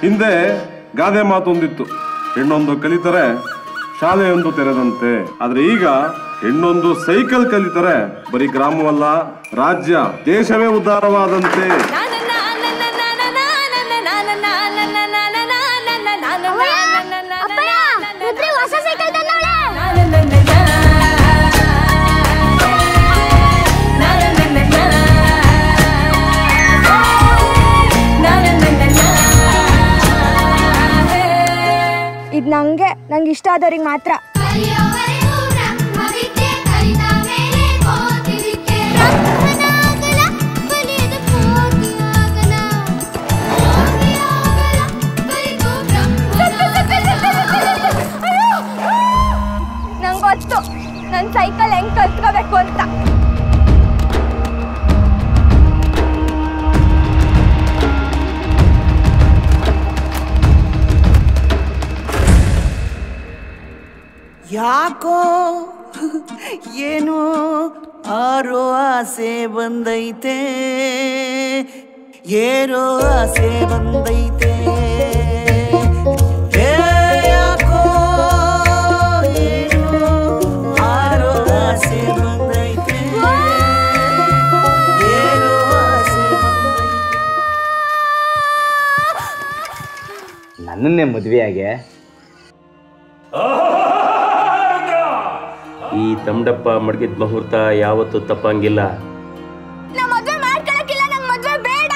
ಹಿಂದೆ ಗಾದೆ ಮಾತೊಂದಿತ್ತು ಹೆಣ್ಣೊಂದು ಕಲಿತರೆ ಶಾಲೆಯೊಂದು ತೆರೆದಂತೆ ಆದ್ರೆ ಈಗ ಹೆಣ್ಣೊಂದು ಸೈಕಲ್ ಕಲಿತರೆ ಬರೀ ಗ್ರಾಮವಲ್ಲ ರಾಜ್ಯ ದೇಶವೇ ಉದ್ಧಾರವಾದಂತೆ ಹೊಸ ಸೈಕಲ್ ಇದು ನಂಗೆ ನಂಗೆ ಇಷ್ಟ ಆದವ್ರಿಗೆ ಮಾತ್ರ ನಂಗೆ ಗೊತ್ತು ನನ್ನ ಸೈಕಲ್ ಹೆಂಗ್ ಕಲ್ತ್ಕೋಬೇಕು ಅಂತ ಯಾಕೋ ಏನೋ ಆರೋ ಆಸೆ ಬಂದೈತೆ ಏರೋ ಆಸೆ ಬಂದೈತೆ ಏ ಯಾಕೋ ಏನೋ ಆರೋ ಆಸೆ ಬಂದೈತೆ ಏರೋ ಆಸೆ ಬಂದೈತೆ ನನ್ನನ್ನೇ ಮದುವೆಯಾಗೆ ಈ ತಮಡಪ್ಪ ಮಡಗಿದ ಮುಹೂರ್ತ ಯಾವತ್ತೂ ತಪ್ಪಂಗಿಲ್ಲ ನಾ ಮದ್ವೆ ಮಾಡ್ಕೊಳಕ್ಕಿಲ್ಲ ನಂಗೆ ಮದ್ವೆ ಬೇಡ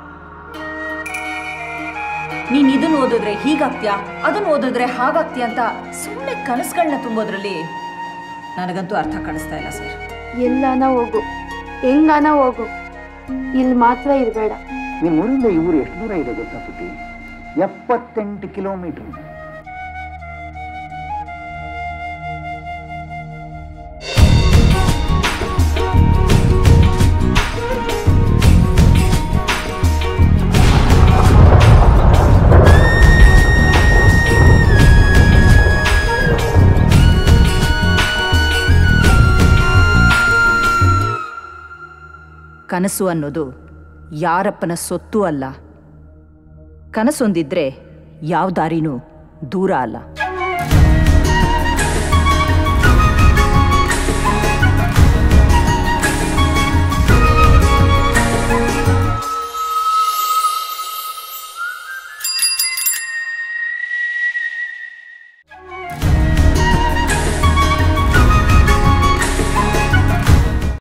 ನೀನ್ ಇದನ್ನ ಓದಿದ್ರೆ ಹೀಗಾಗ್ತ್ಯಾ ಅದನ್ನ ಓದಿದ್ರೆ ಹಾಗಾಗ್ತೀಯ ಅಂತ ಸುಮ್ಮನೆ ಕನಸುಗಳನ್ನ ತುಂಬೋದ್ರಲ್ಲಿ ನನಗಂತೂ ಅರ್ಥ ಕಾಣಿಸ್ತಾ ಇಲ್ಲ ಸರ್ ಎಲ್ಲಾನ ಹೋಗು ಹೆಂಗಾನ ಹೋಗು ಇಲ್ಲಿ ಮಾತ್ರ ಇರಬೇಡ ನಿಮ್ಮ ಊರಿಂದ ಈ ಊರು ಎಷ್ಟು ದೂರ ಇದೆ ಗೊತ್ತಾ ಪುಟಿ ಎಪ್ಪತ್ತೆಂಟು ಕಿಲೋಮೀಟರ್ ಕನಸು ಅನ್ನೋದು ಯಾರಪ್ಪನ ಸೊತ್ತು ಅಲ್ಲ ಕನಸೊಂದಿದ್ರೆ ಯಾವ ದಾರಿನೂ ದೂರ ಅಲ್ಲ